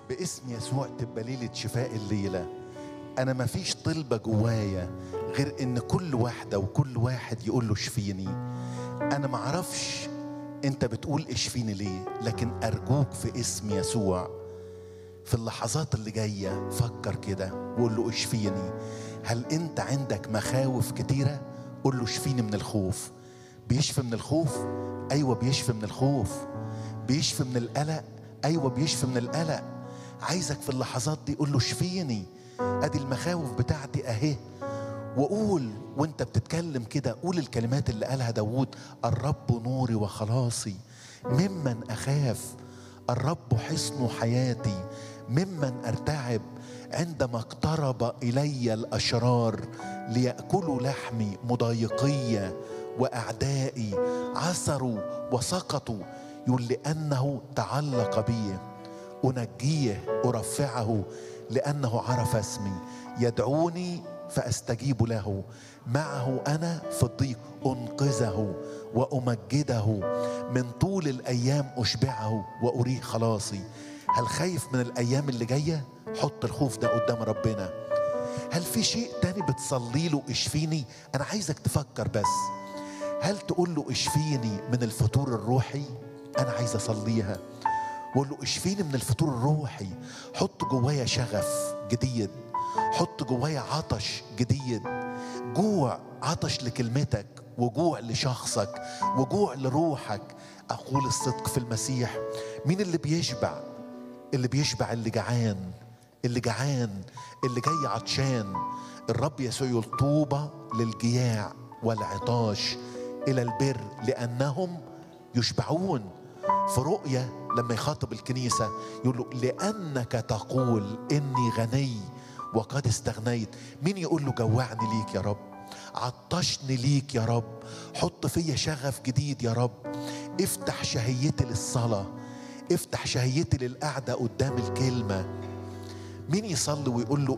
باسم يسوع تبقى ليلة شفاء الليلة أنا مفيش طلبة جوايا غير إن كل واحدة وكل واحد يقول له اشفيني أنا معرفش أنت بتقول اشفيني ليه لكن أرجوك في اسم يسوع في اللحظات اللي جاية فكر كده وقول له اشفيني هل أنت عندك مخاوف كتيرة قول له اشفيني من الخوف بيشفي من الخوف أيوة بيشفي من الخوف بيشفي من القلق أيوة بيشفي من القلق عايزك في اللحظات دي قول له اشفيني ادي المخاوف بتاعتي اهي وقول وانت بتتكلم كده قول الكلمات اللي قالها داود الرب نوري وخلاصي ممن اخاف الرب حصن حياتي ممن ارتعب عندما اقترب الي الاشرار لياكلوا لحمي مضايقيه واعدائي عثروا وسقطوا يقول لانه تعلق بي انجيه ارفعه لانه عرف اسمي يدعوني فاستجيب له معه انا في الضيق انقذه وامجده من طول الايام اشبعه واريه خلاصي هل خايف من الايام اللي جايه حط الخوف ده قدام ربنا هل في شيء تاني بتصلي له اشفيني انا عايزك تفكر بس هل تقول له اشفيني من الفتور الروحي انا عايز اصليها وقول له اشفيني من الفتور الروحي حط جوايا شغف جديد حط جوايا عطش جديد جوع عطش لكلمتك وجوع لشخصك وجوع لروحك اقول الصدق في المسيح مين اللي بيشبع اللي بيشبع اللي جعان اللي جعان اللي جاي عطشان الرب يسوع يقول طوبى للجياع والعطاش الى البر لانهم يشبعون في رؤية لما يخاطب الكنيسة يقول له لأنك تقول إني غني وقد استغنيت مين يقول له جوعني ليك يا رب عطشني ليك يا رب حط فيا شغف جديد يا رب افتح شهيتي للصلاة افتح شهيتي للقعدة قدام الكلمة مين يصلي ويقول له